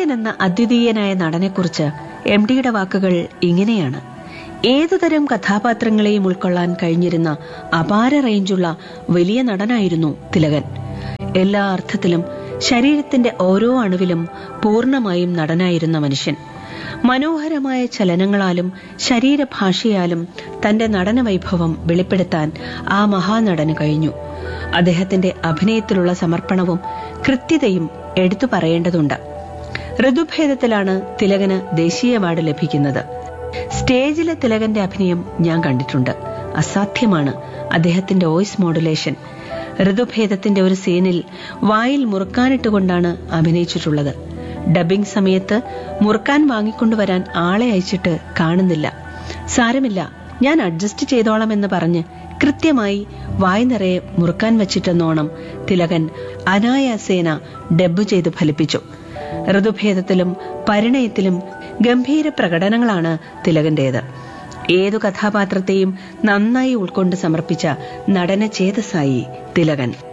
തിലകൻ എന്ന അദ്വിതീയനായ നടനെക്കുറിച്ച് എം ഡിയുടെ വാക്കുകൾ ഇങ്ങനെയാണ് ഏതുതരം കഥാപാത്രങ്ങളെയും ഉൾക്കൊള്ളാൻ കഴിഞ്ഞിരുന്ന അപാര റേഞ്ചുള്ള വലിയ നടനായിരുന്നു തിലകൻ എല്ലാ അർത്ഥത്തിലും ശരീരത്തിന്റെ ഓരോ അണുവിലും പൂർണ്ണമായും നടനായിരുന്ന മനുഷ്യൻ മനോഹരമായ ചലനങ്ങളാലും ശരീരഭാഷയാലും തന്റെ നടനവൈഭവം വെളിപ്പെടുത്താൻ ആ മഹാനടന് കഴിഞ്ഞു അദ്ദേഹത്തിന്റെ അഭിനയത്തിലുള്ള സമർപ്പണവും കൃത്യതയും എടുത്തു പറയേണ്ടതുണ്ട് ഋതുഭേദത്തിലാണ് തിലകന് ദേശീയ അവാർഡ് ലഭിക്കുന്നത് സ്റ്റേജിലെ തിലകന്റെ അഭിനയം ഞാൻ കണ്ടിട്ടുണ്ട് അസാധ്യമാണ് അദ്ദേഹത്തിന്റെ വോയിസ് മോഡുലേഷൻ ഋതുഭേദത്തിന്റെ ഒരു സീനിൽ വായിൽ മുറുക്കാനിട്ടുകൊണ്ടാണ് അഭിനയിച്ചിട്ടുള്ളത് ഡബിംഗ് സമയത്ത് മുറുക്കാൻ വാങ്ങിക്കൊണ്ടുവരാൻ ആളെ അയച്ചിട്ട് കാണുന്നില്ല സാരമില്ല ഞാൻ അഡ്ജസ്റ്റ് ചെയ്തോളാം എന്ന് പറഞ്ഞ് കൃത്യമായി വായ് നിറയെ മുറുക്കാൻ വച്ചിട്ടെന്നോണം തിലകൻ അനായാസേന ഡബ്ബ് ചെയ്ത് ഫലിപ്പിച്ചു ഋതുഭേദത്തിലും പരിണയത്തിലും ഗംഭീര പ്രകടനങ്ങളാണ് തിലകന്റേത് ഏതു കഥാപാത്രത്തെയും നന്നായി ഉൾക്കൊണ്ട് സമർപ്പിച്ച നടന ചേതസായി തിലകൻ